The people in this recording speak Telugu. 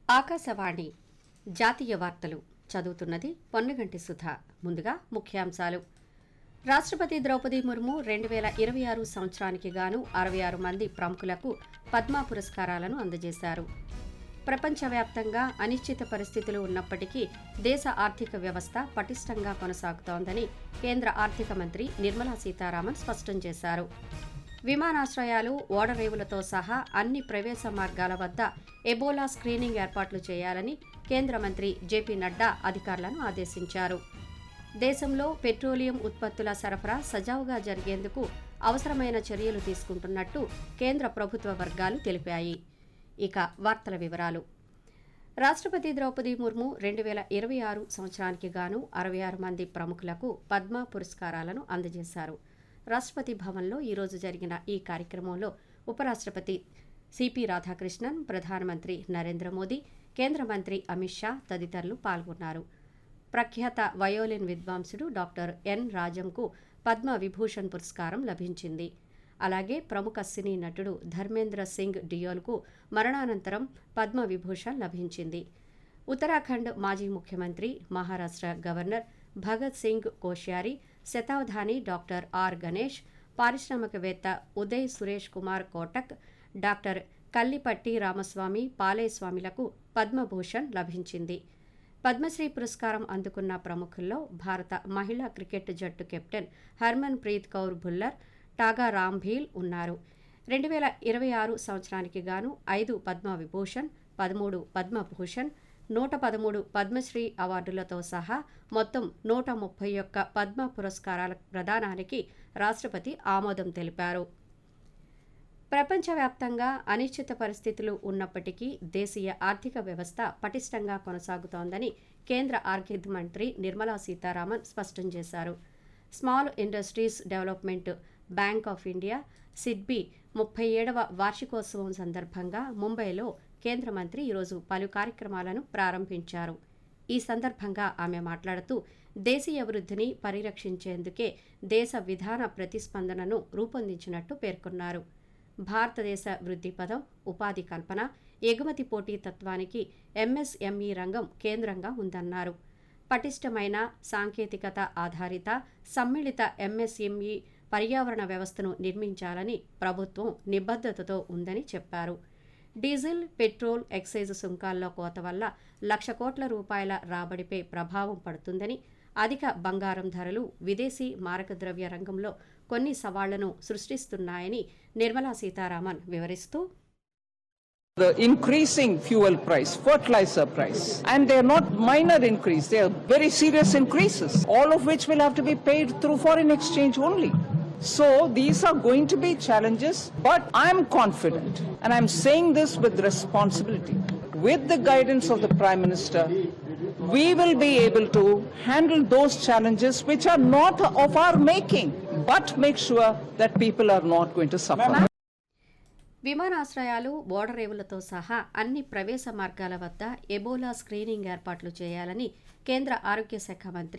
ఆకాశవాణి జాతీయ వార్తలు చదువుతున్నది పొన్నగంటి సుధ ముందుగా ముఖ్యాంశాలు రాష్ట్రపతి ద్రౌపది ముర్ము రెండు వేల ఇరవై ఆరు సంవత్సరానికి గాను అరవై ఆరు మంది ప్రముఖులకు పద్మ పురస్కారాలను అందజేశారు ప్రపంచవ్యాప్తంగా అనిశ్చిత పరిస్థితులు ఉన్నప్పటికీ దేశ ఆర్థిక వ్యవస్థ పటిష్టంగా కొనసాగుతోందని కేంద్ర ఆర్థిక మంత్రి నిర్మలా సీతారామన్ స్పష్టం చేశారు విమానాశ్రయాలు ఓడరేవులతో సహా అన్ని ప్రవేశ మార్గాల వద్ద ఎబోలా స్క్రీనింగ్ ఏర్పాట్లు చేయాలని కేంద్ర మంత్రి జేపీ నడ్డా అధికారులను ఆదేశించారు దేశంలో పెట్రోలియం ఉత్పత్తుల సరఫరా సజావుగా జరిగేందుకు అవసరమైన చర్యలు తీసుకుంటున్నట్టు కేంద్ర ప్రభుత్వ వర్గాలు తెలిపాయి ఇక వార్తల వివరాలు రాష్ట్రపతి ద్రౌపది ముర్ము రెండు వేల ఇరవై ఆరు సంవత్సరానికి గాను అరవై ఆరు మంది ప్రముఖులకు పద్మ పురస్కారాలను అందజేశారు రాష్ట్రపతి భవన్లో ఈరోజు జరిగిన ఈ కార్యక్రమంలో ఉపరాష్ట్రపతి సిపి రాధాకృష్ణన్ ప్రధానమంత్రి నరేంద్ర మోదీ కేంద్ర మంత్రి అమిత్ షా తదితరులు పాల్గొన్నారు ప్రఖ్యాత వయోలిన్ విద్వాంసుడు డాక్టర్ ఎన్ రాజంకు పద్మ విభూషణ్ పురస్కారం లభించింది అలాగే ప్రముఖ సినీ నటుడు ధర్మేంద్ర సింగ్ డియోల్కు మరణానంతరం పద్మ విభూషణ్ లభించింది ఉత్తరాఖండ్ మాజీ ముఖ్యమంత్రి మహారాష్ట్ర గవర్నర్ భగత్ సింగ్ కోశ్యారి శతావధాని డాక్టర్ ఆర్ గణేష్ పారిశ్రామికవేత్త ఉదయ్ సురేష్ కుమార్ కోటక్ డాక్టర్ కల్లిపట్టి రామస్వామి పాలేస్వామిలకు పద్మభూషణ్ లభించింది పద్మశ్రీ పురస్కారం అందుకున్న ప్రముఖుల్లో భారత మహిళా క్రికెట్ జట్టు కెప్టెన్ హర్మన్ ప్రీత్ కౌర్ భుల్లర్ టాగా రాంభీల్ ఉన్నారు రెండు వేల ఇరవై ఆరు సంవత్సరానికి గాను ఐదు పద్మ విభూషణ్ పదమూడు పద్మభూషణ్ నూట పదమూడు పద్మశ్రీ అవార్డులతో సహా మొత్తం నూట ముప్పై ఒక్క పద్మ పురస్కారాల ప్రదానానికి రాష్ట్రపతి ఆమోదం తెలిపారు ప్రపంచవ్యాప్తంగా అనిశ్చిత పరిస్థితులు ఉన్నప్పటికీ దేశీయ ఆర్థిక వ్యవస్థ పటిష్టంగా కొనసాగుతోందని కేంద్ర ఆర్థిక మంత్రి నిర్మలా సీతారామన్ స్పష్టం చేశారు small industries development bank of India SIDBI ముప్పై ఏడవ వార్షికోత్సవం సందర్భంగా ముంబైలో కేంద్ర మంత్రి ఈరోజు పలు కార్యక్రమాలను ప్రారంభించారు ఈ సందర్భంగా ఆమె మాట్లాడుతూ దేశీయ వృద్ధిని పరిరక్షించేందుకే దేశ విధాన ప్రతిస్పందనను రూపొందించినట్టు పేర్కొన్నారు భారతదేశ వృద్ధి పదం ఉపాధి కల్పన ఎగుమతి పోటీ తత్వానికి ఎంఎస్ఎంఈ రంగం కేంద్రంగా ఉందన్నారు పటిష్టమైన సాంకేతికత ఆధారిత సమ్మిళిత ఎంఎస్ఎంఈ పర్యావరణ వ్యవస్థను నిర్మించాలని ప్రభుత్వం నిబద్ధతతో ఉందని చెప్పారు డీజిల్ పెట్రోల్ ఎక్సైజ్ సుంకాల్లో కోత వల్ల లక్ష కోట్ల రూపాయల రాబడిపై ప్రభావం పడుతుందని అధిక బంగారం ధరలు విదేశీ మారకద్రవ్య రంగంలో కొన్ని సవాళ్లను సృష్టిస్తున్నాయని నిర్మలా సీతారామన్ వివరిస్తూ the increasing fuel price, fertilizer price, and they are not minor increase, they are very serious increases, all of which will have to be paid through foreign exchange only. So these are going to be challenges, but I'm confident, and I'm saying this with responsibility. With the guidance of the Prime Minister, we will be able to handle those challenges which are not of our making, but make sure that people are not going to suffer. విమానాశ్రయాలు ఓడరేవులతో సహా అన్ని ప్రవేశ మార్గాల వద్ద ఎబోలా స్క్రీనింగ్ ఏర్పాట్లు చేయాలని కేంద్ర ఆరోగ్య శాఖ మంత్రి